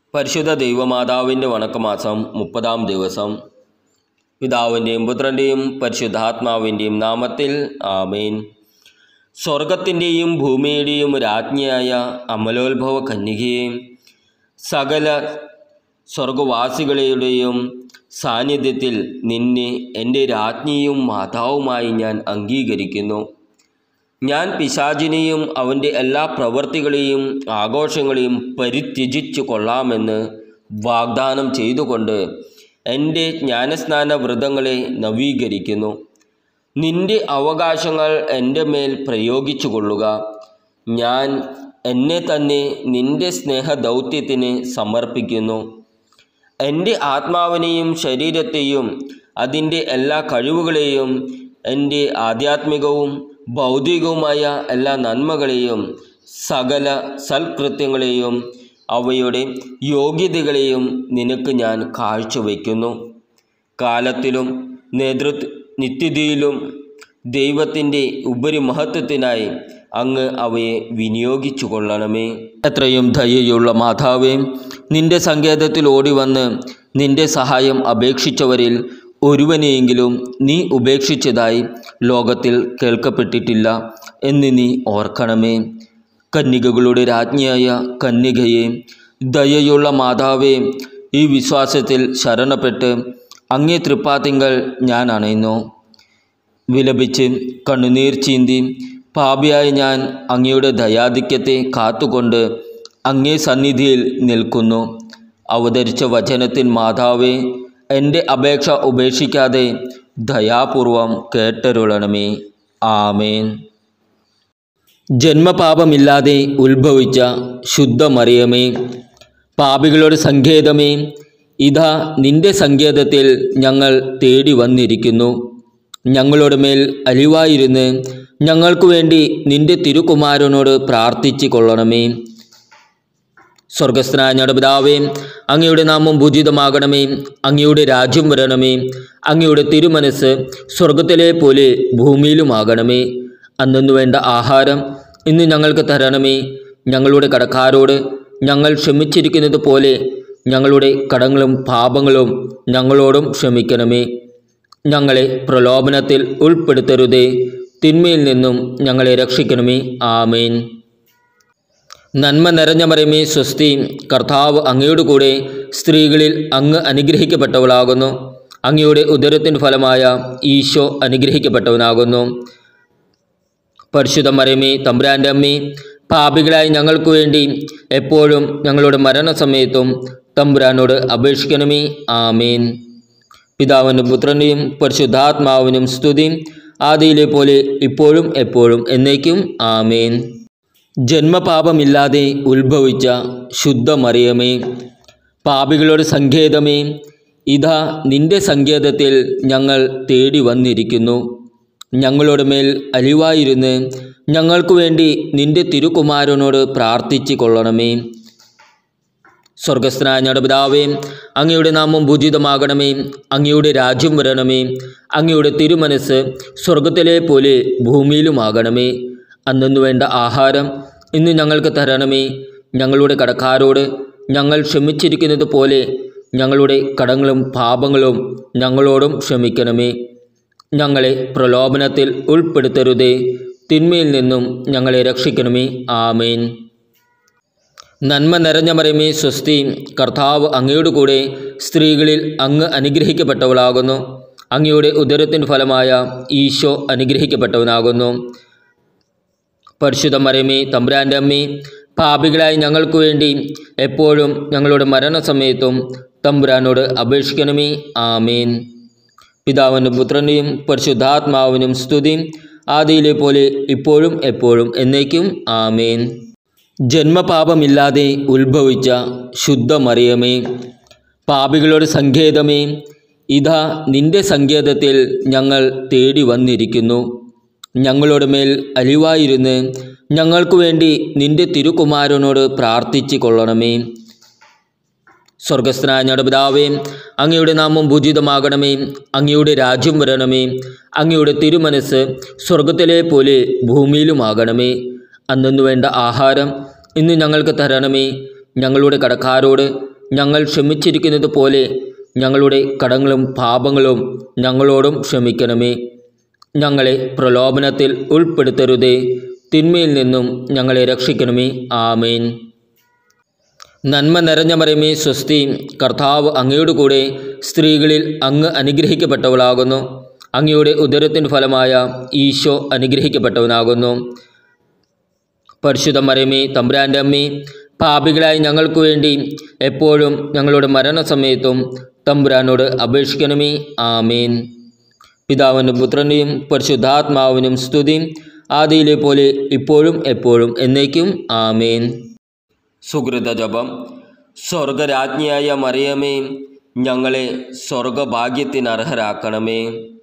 പരിശുദ്ധ ദൈവമാതാവിൻ്റെ വണക്കമാസം മുപ്പതാം ദിവസം പിതാവിൻ്റെയും പുത്രൻ്റെയും പരിശുദ്ധാത്മാവിൻ്റെയും നാമത്തിൽ ആമേൻ സ്വർഗത്തിൻ്റെയും ഭൂമിയുടെയും രാജ്ഞിയായ അമലോത്ഭവ കന്യകയെ സകല സ്വർഗവാസികളുടെയും സാന്നിധ്യത്തിൽ നിന്നെ എൻ്റെ രാജ്ഞിയും മാതാവുമായി ഞാൻ അംഗീകരിക്കുന്നു ഞാൻ പിശാചിനെയും അവൻ്റെ എല്ലാ പ്രവൃത്തികളെയും ആഘോഷങ്ങളെയും പരിത്യജിച്ചു കൊള്ളാമെന്ന് വാഗ്ദാനം ചെയ്തുകൊണ്ട് എൻ്റെ ജ്ഞാനസ്നാന വ്രതങ്ങളെ നവീകരിക്കുന്നു നിന്റെ അവകാശങ്ങൾ എൻ്റെ മേൽ പ്രയോഗിച്ചു കൊള്ളുക ഞാൻ എന്നെ തന്നെ നിന്റെ സ്നേഹദൗത്യത്തിന് സമർപ്പിക്കുന്നു എൻ്റെ ആത്മാവിനെയും ശരീരത്തെയും അതിൻ്റെ എല്ലാ കഴിവുകളെയും എൻ്റെ ആധ്യാത്മികവും ഭൗതികവുമായ എല്ലാ നന്മകളെയും സകല സൽകൃത്യങ്ങളെയും അവയുടെ യോഗ്യതകളെയും നിനക്ക് ഞാൻ കാഴ്ചവെക്കുന്നു കാലത്തിലും നേതൃത്വ നിത്യതയിലും ദൈവത്തിൻ്റെ ഉപരിമഹത്വത്തിനായി അങ്ങ് അവയെ വിനിയോഗിച്ചു കൊള്ളണമേ എത്രയും ദയയുള്ള മാതാവേ നിന്റെ സങ്കേതത്തിൽ ഓടി വന്ന് നിന്റെ സഹായം അപേക്ഷിച്ചവരിൽ ഒരുവനെയെങ്കിലും നീ ഉപേക്ഷിച്ചതായി ലോകത്തിൽ കേൾക്കപ്പെട്ടിട്ടില്ല എന്ന് നീ ഓർക്കണമേ കന്യകകളുടെ രാജ്ഞിയായ കന്യകയെ ദയയുള്ള മാതാവേ ഈ വിശ്വാസത്തിൽ ശരണപ്പെട്ട് അങ്ങേ തൃപ്പാത്തിങ്കൽ ഞാൻ അണയുന്നു വിലപിച്ച് കണ്ണുനീർ ചീന്തി പാപിയായ ഞാൻ അങ്ങയുടെ ദയാധിക്യത്തെ കാത്തുകൊണ്ട് അങ്ങേ സന്നിധിയിൽ നിൽക്കുന്നു അവതരിച്ച വചനത്തിൻ മാതാവേ എൻ്റെ അപേക്ഷ ഉപേക്ഷിക്കാതെ ദയാപൂർവം കേട്ടരുളണമേ ആമേൻ ജന്മപാപമില്ലാതെ ഉത്ഭവിച്ച ശുദ്ധമറിയമേ പാപികളുടെ സങ്കേതമേ ഇതാ നിന്റെ സങ്കേതത്തിൽ ഞങ്ങൾ തേടി വന്നിരിക്കുന്നു ഞങ്ങളുടെ മേൽ അലിവായിരുന്ന് ഞങ്ങൾക്കു വേണ്ടി നിന്റെ തിരുകുമാരനോട് പ്രാർത്ഥിച്ചു കൊള്ളണമേ സ്വർഗസ്ഥനായ ഞങ്ങളുടെ പിതാവേ അങ്ങയുടെ നാമം ഭൂജിതമാകണമേ അങ്ങയുടെ രാജ്യം വരണമേ അങ്ങയുടെ തിരുമനസ് സ്വർഗത്തിലെ പോലെ ഭൂമിയിലുമാകണമേ അന്നു വേണ്ട ആഹാരം ഇന്ന് ഞങ്ങൾക്ക് തരണമേ ഞങ്ങളുടെ കടക്കാരോട് ഞങ്ങൾ ക്ഷമിച്ചിരിക്കുന്നത് പോലെ ഞങ്ങളുടെ കടങ്ങളും പാപങ്ങളും ഞങ്ങളോടും ക്ഷമിക്കണമേ ഞങ്ങളെ പ്രലോഭനത്തിൽ ഉൾപ്പെടുത്തരുതേ തിന്മയിൽ നിന്നും ഞങ്ങളെ രക്ഷിക്കണമേ ആമേൻ നന്മ നിറഞ്ഞ മറിയമേ സ്വസ്തി കർത്താവ് അങ്ങയുടെ കൂടെ സ്ത്രീകളിൽ അങ്ങ് അനുഗ്രഹിക്കപ്പെട്ടവളാകുന്നു അങ്ങയുടെ ഉദരത്തിൻ്റെ ഫലമായ ഈശോ അനുഗ്രഹിക്കപ്പെട്ടവനാകുന്നു പരിശുദ്ധ മറിയമേ തമ്പുരാൻ്റെ അമ്മേ പാപികളായി ഞങ്ങൾക്ക് വേണ്ടി എപ്പോഴും ഞങ്ങളുടെ മരണസമയത്തും തമ്പുരാനോട് അപേക്ഷിക്കണമേ ആമേൻ പിതാവിനും പുത്രൻ്റെയും പരിശുദ്ധാത്മാവിനും സ്തുതി ആദിയിലെ പോലെ ഇപ്പോഴും എപ്പോഴും എന്നേക്കും ആമേൻ ജന്മപാപമില്ലാതെ ഉത്ഭവിച്ച ശുദ്ധമറിയമേ പാപികളുടെ സങ്കേതമേ ഇതാ നിന്റെ സങ്കേതത്തിൽ ഞങ്ങൾ തേടി വന്നിരിക്കുന്നു ഞങ്ങളുടെ മേൽ അലിവായിരുന്ന് ഞങ്ങൾക്കു വേണ്ടി നിന്റെ തിരുകുമാരനോട് പ്രാർത്ഥിച്ചു കൊള്ളണമേ സ്വർഗസ്ഥനായ ഞങ്ങളുടെ പിതാവേ അങ്ങയുടെ നാമം ഭൂജിതമാകണമേ അങ്ങയുടെ രാജ്യം വരണമേ അങ്ങയുടെ തിരുമനസ് സ്വർഗത്തിലെ പോലെ ഭൂമിയിലുമാകണമേ അന്നു വേണ്ട ആഹാരം ഇന്ന് ഞങ്ങൾക്ക് തരണമേ ഞങ്ങളുടെ കടക്കാരോട് ഞങ്ങൾ ക്ഷമിച്ചിരിക്കുന്നത് പോലെ ഞങ്ങളുടെ കടങ്ങളും പാപങ്ങളും ഞങ്ങളോടും ക്ഷമിക്കണമേ ഞങ്ങളെ പ്രലോഭനത്തിൽ ഉൾപ്പെടുത്തരുതേ തിന്മയിൽ നിന്നും ഞങ്ങളെ രക്ഷിക്കണമേ ആമേൻ നന്മ നിറഞ്ഞ മറിയമേ സ്വസ്തി കർത്താവ് അങ്ങയുടെ കൂടെ സ്ത്രീകളിൽ അങ്ങ് അനുഗ്രഹിക്കപ്പെട്ടവളാകുന്നു അങ്ങയുടെ ഉദരത്തിൻ്റെ ഫലമായ ഈശോ അനുഗ്രഹിക്കപ്പെട്ടവനാകുന്നു പരിശുദ്ധ മറിയമേ തമ്പുരാൻ്റെ അമ്മേ പാപികളായി ഞങ്ങൾക്ക് വേണ്ടി എപ്പോഴും ഞങ്ങളുടെ മരണസമയത്തും തമ്പുരാനോട് അപേക്ഷിക്കണമേ ആമേൻ പിതാവിനും പുത്രൻ്റെയും പരിശുദ്ധാത്മാവിനും സ്തുതി ആദിയിലെ പോലെ ഇപ്പോഴും എപ്പോഴും എന്നേക്കും ആമേൻ ജന്മപാപമില്ലാതെ ഉത്ഭവിച്ച ശുദ്ധമറിയമേ പാപികളുടെ സങ്കേതമേ ഇതാ നിന്റെ സങ്കേതത്തിൽ ഞങ്ങൾ തേടി വന്നിരിക്കുന്നു ഞങ്ങളുടെ മേൽ അലിവായിരുന്ന് ഞങ്ങൾക്കു വേണ്ടി നിന്റെ തിരുകുമാരനോട് പ്രാർത്ഥിച്ചു കൊള്ളണമേ സ്വർഗസ്ഥനായ ഞങ്ങളുടെ പിതാവേ അങ്ങയുടെ നാമം ഭൂജിതമാകണമേ അങ്ങയുടെ രാജ്യം വരണമേ അങ്ങയുടെ തിരുമനസ് സ്വർഗത്തിലെ പോലെ ഭൂമിയിലുമാകണമേ അന്നു വേണ്ട ആഹാരം ഇന്ന് ഞങ്ങൾക്ക് തരണമേ ഞങ്ങളുടെ കടക്കാരോട് ഞങ്ങൾ ക്ഷമിച്ചിരിക്കുന്നത് പോലെ ഞങ്ങളുടെ കടങ്ങളും പാപങ്ങളും ഞങ്ങളോടും ക്ഷമിക്കണമേ ഞങ്ങളെ പ്രലോഭനത്തിൽ ഉൾപ്പെടുത്തരുതേ തിന്മയിൽ നിന്നും ഞങ്ങളെ രക്ഷിക്കണമേ ആമേൻ നന്മ നിറഞ്ഞ മറിയമേ സ്വസ്തി കർത്താവ് അങ്ങയുടെ കൂടെ സ്ത്രീകളിൽ അങ്ങ് അനുഗ്രഹിക്കപ്പെട്ടവളാകുന്നു അങ്ങയുടെ ഉദരത്തിൻ്റെ ഫലമായ ഈശോ അനുഗ്രഹിക്കപ്പെട്ടവനാകുന്നു പരിശുദ്ധ മറിയമേ തമ്പുരാൻ്റെ അമ്മേ പാപികളായ ഞങ്ങൾക്ക് വേണ്ടി എപ്പോഴും ഞങ്ങളുടെ മരണസമയത്തും തമ്പുരാനോട് അപേക്ഷിക്കണമേ ആമേൻ പിതാവിനും പുത്രൻ്റെയും പരിശുദ്ധാത്മാവിനും സ്തുതി ആദിയിലെ പോലെ ഇപ്പോഴും എപ്പോഴും എന്നേക്കും ആമേൻ സുഹൃത ജപം സ്വർഗരാജ്ഞിയായ മറിയമേ ഞങ്ങളെ സ്വർഗഭാഗ്യത്തിന് അർഹരാക്കണമേ